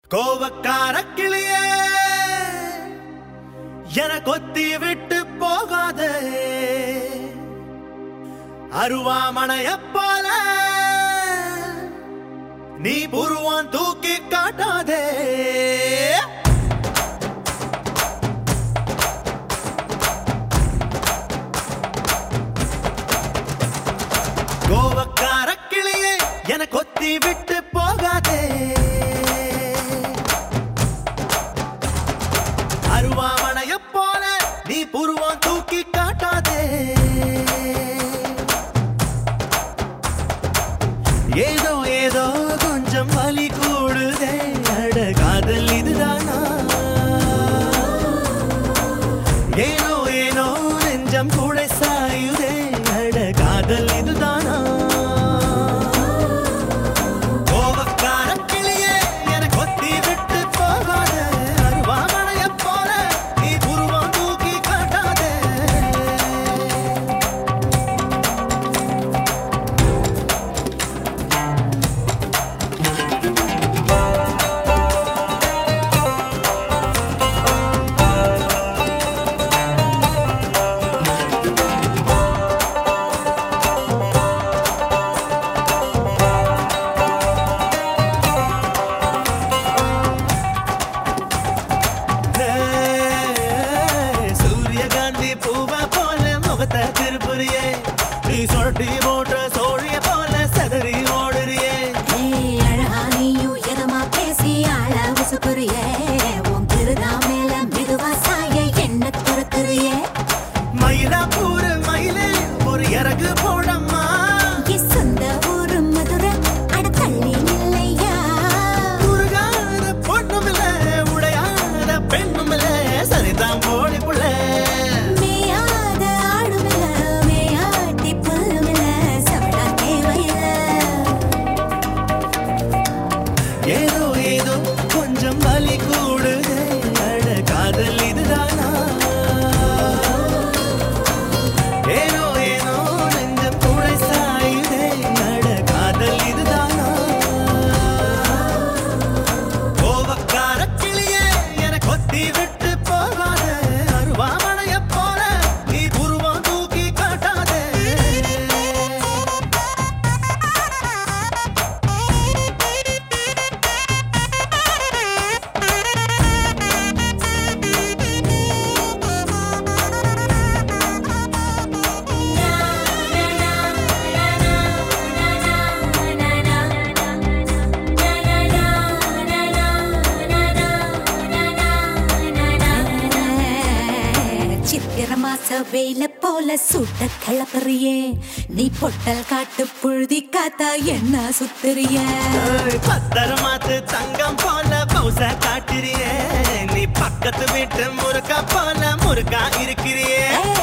கோவக்கார கிளியே என கொத்தி விட்டு போகாதே அருவாமனைய போல நீ புருவான் தூக்கி காட்டாதே கோவக்கார கிளியே என கொத்தி விட்டு போகாதே அருவாமனைய போல நீ புருவம் தூக்கி காட்டாதே ஏதோ ஏதோ கொஞ்சம் வலி கூடுதே அட காதல் இதுதானா ஏனோ ஏனோ நெஞ்சம் கூட சாயுதே அட காதல் இதுதானா கோபக்கார கிளியே என கொத்தி விட்டு போகாத அருவாமனைய போல நீ புருவம் தூக்கி காட்டாதே சூரியகாந்தி பூவா போல முகத்தை திருப்புறியே நீ சொட்டி போட்ட சோழிய போல சதறி ஓடுறியே ஏய், அழகா நீயும் எதமா பேசி ஆள உசுப்புறியே. உன் திருதா மேல மெதுவா சாய என்ன துரத்துறியே. மயிலா பூரு மயிலே ஒரு இறகு போடம்மா என் சொந்த ஊரு மதுரை, அட தள்ளி நில்லையா. உருகாத பொண்ணுமில்ல உடையாத பெண்ணுமில்ல சரிதான் போடி புள்ள மேயாத ஆடுமில்ல, மேயாட்டி புல்லுமில்ல, சவடா தேவையில்ல. ஏதோ ஏதோ கொஞ்சம் வலி கூடுதே அட காதல் இதுதானா ஏனோ ஏனோ நெஞ்சம் கூட சாயுதே அட காதல் இதுதானா கோபக்கார கிளியே என கொத்தி விட்டு போகாத அருவாமனைய போல நீ புருவம் தூக்கி காட்டாதே சித்திர மாச வெயில போல சுட்ட கிளப்புறியே நீ பொட்டல் காட்டு புழுதி காத்தா என்ன சுத்துறியே ஏய், பத்திரமாத்து தங்கம் போல பௌச காட்டுறியே நீ பக்கத்து வீட்டு முருக்கா போல முருக்கா இருக்கிறியே ஏய்,